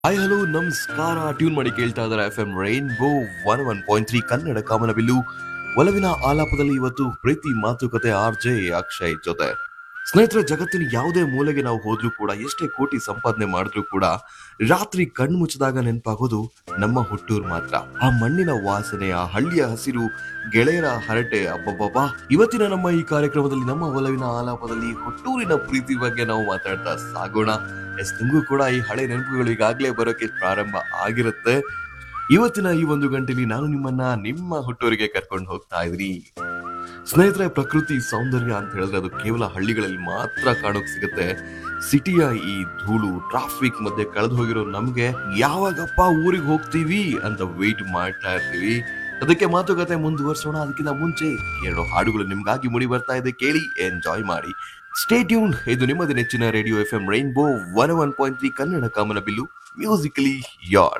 hi hello ನಮಸ್ಕಾರ tune ಮಾಡಿ ಕೇಳ್ತಾ ಇದ್ದಾರೆ F M Rainbow one one point three Kannada ಕಾಮನಬಿಲ್ಲು ಒಲವಿನ ಆಲಾಪದಲ್ಲಿ ಇವತ್ತು ಪ್ರೀತಿ ಮಾತುಕತೆ ಆರ್ ಜೆ ಅಕ್ಷಯ್ ಜೊತೆ ಸ್ನೇಹಿತರೆ ಜಗತ್ತಿನ ಯಾವುದೇ ಮೂಲೆಗೆ ನಾವು ಹೋದ್ರೂ ಕೂಡ ಎಷ್ಟೇ ಕೋಟಿ ಸಂಪಾದನೆ ಮಾಡಿದ್ರೂ ಕೂಡ ರಾತ್ರಿ ಕಣ್ಣು ಮುಚ್ಚಿದಾಗ ನೆನಪಾಗೋದು ನಮ್ಮ ಹುಟ್ಟೂರು ಮಾತ್ರ ಆ ಮಣ್ಣಿನ ವಾಸನೆ ಆ ಹಳ್ಳಿಯ ಹಸಿರು ಗೆಳೆಯರ ಹರಟೆ ಅಬ್ಬಬ್ಬಬ್ಬಾ ಇವತ್ತಿನ ನಮ್ಮ ಈ ಕಾರ್ಯಕ್ರಮದಲ್ಲಿ ನಮ್ಮ ಒಲವಿನ ಆಲಾಪದಲ್ಲಿ ಹುಟ್ಟೂರಿನ ಪ್ರೀತಿ ಬಗ್ಗೆ ನಾವು ಮಾತಾಡ್ತಾ ಸಾಗೋಣ ಎಸ್ ನಿಮಗೂ ಕೂಡ ಈ ಹಳೆ ನೆನಪುಗಳು ಈಗಾಗಲೇ ಬರೋಕೆ ಪ್ರಾರಂಭ ಆಗಿರುತ್ತೆ ಇವತ್ತಿನ ಈ ಒಂದು ಗಂಟೆಲಿ ನಾನು ನಿಮ್ಮನ್ನ ನಿಮ್ಮ ಹುಟ್ಟೂರಿಗೆ ಕರ್ಕೊಂಡು ಹೋಗ್ತಾ ಇದ್ದೀನಿ ಸ್ನೇಹಿತರೆ ಪ್ರಕೃತಿ ಸೌಂದರ್ಯ ಅಂತ ಹೇಳಿದ್ರೆ ಅದು ಕೇವಲ ಹಳ್ಳಿಗಳಲ್ಲಿ ಮಾತ್ರ ಕಾಣೋಕ್ ಸಿಗುತ್ತೆ ಸಿಟಿಯ ಈ ಧೂಳು ಟ್ರಾಫಿಕ್ ಮಧ್ಯೆ ಕಳೆದು ಹೋಗಿರೋ ನಮ್ಗೆ ಯಾವಾಗಪ್ಪ ಊರಿಗೆ ಹೋಗ್ತೀವಿ ಅಂತ ವೆಯ್ಟ್ ಮಾಡ್ತಾ ಇರ್ತೀವಿ ಅದಕ್ಕೆ ಮಾತುಕತೆ ಮುಂದುವರ್ಸೋಣ ಅದಕ್ಕಿಂತ ಮುಂಚೆ ಎರಡು ಹಾಡುಗಳು ನಿಮ್ಗಾಗಿ ಮುಡಿ ಬರ್ತಾ ಇದೆ ಕೇಳಿ ಎಂಜಾಯ್ ಮಾಡಿ ಸ್ಟೇ ಟ್ಯೂನ್ ಇದು ನಿಮ್ಮದೇ ನೆಚ್ಚಿನ radio F M Rainbow one one point three Kannada ಕಾಮನ ಬಿಲ್ಲು ಮ್ಯೂಸಿಕಲಿ ಯಾರ್